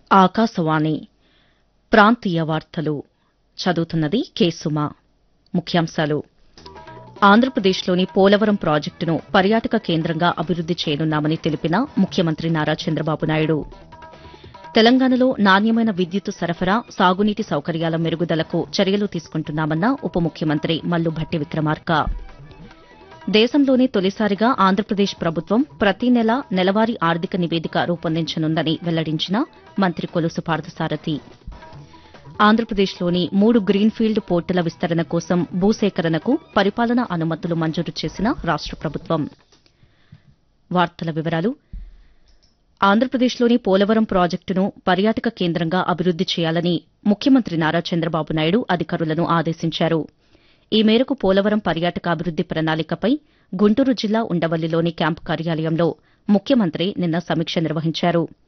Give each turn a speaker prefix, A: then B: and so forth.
A: ఆకాశవాణి ప్రాంతీయ వార్తలు చదువుతున్నది కే సుమ ముఖ్యాంశాలు ఆంధ్రప్రదేశ్లోని పోలవరం ప్రాజెక్టును పర్యాటక కేంద్రంగా అభివృద్ది చేయనున్నామని తెలిపిన ముఖ్యమంత్రి నారా చంద్రబాబు నాయుడు తెలంగాణలో నాణ్యమైన విద్యుత్ సరఫరా సాగునీటి సౌకర్యాల మెరుగుదలకు చర్యలు తీసుకుంటున్నామన్న ఉప ముఖ్యమంత్రి మల్లు భట్టి విక్రమార్క దేశంలోనే తొలిసారిగా ఆంధ్రప్రదేశ్ ప్రభుత్వం ప్రతి నెలా నెలవారీ ఆర్థిక నివేదిక రూపొందించనుందని వెల్లడించిన మంత్రి కొలుసు పార్థసారథి ఆంధ్రప్రదేశ్లోని మూడు గ్రీన్ఫీల్డ్ పోర్టుల విస్తరణ కోసం భూసేకరణకు పరిపాలనా అనుమతులు మంజూరు చేసిన రాష్ట ప్రభుత్వం వార్తల వివరాలు ఆంధ్రప్రదేశ్లోని పోలవరం ప్రాజెక్టును పర్యాటక కేంద్రంగా అభివృద్ది చేయాలని ముఖ్యమంత్రి నారా చంద్రబాబు నాయుడు అధికారులను ఆదేశించారు ఈ మేరకు పోలవరం పర్యాటక అభివృద్ది ప్రణాళికపై గుంటూరు జిల్లా ఉండవల్లిలోని క్యాంపు కార్యాలయంలో ముఖ్యమంత్రి నిన్న సమీక్ష నిర్వహించారు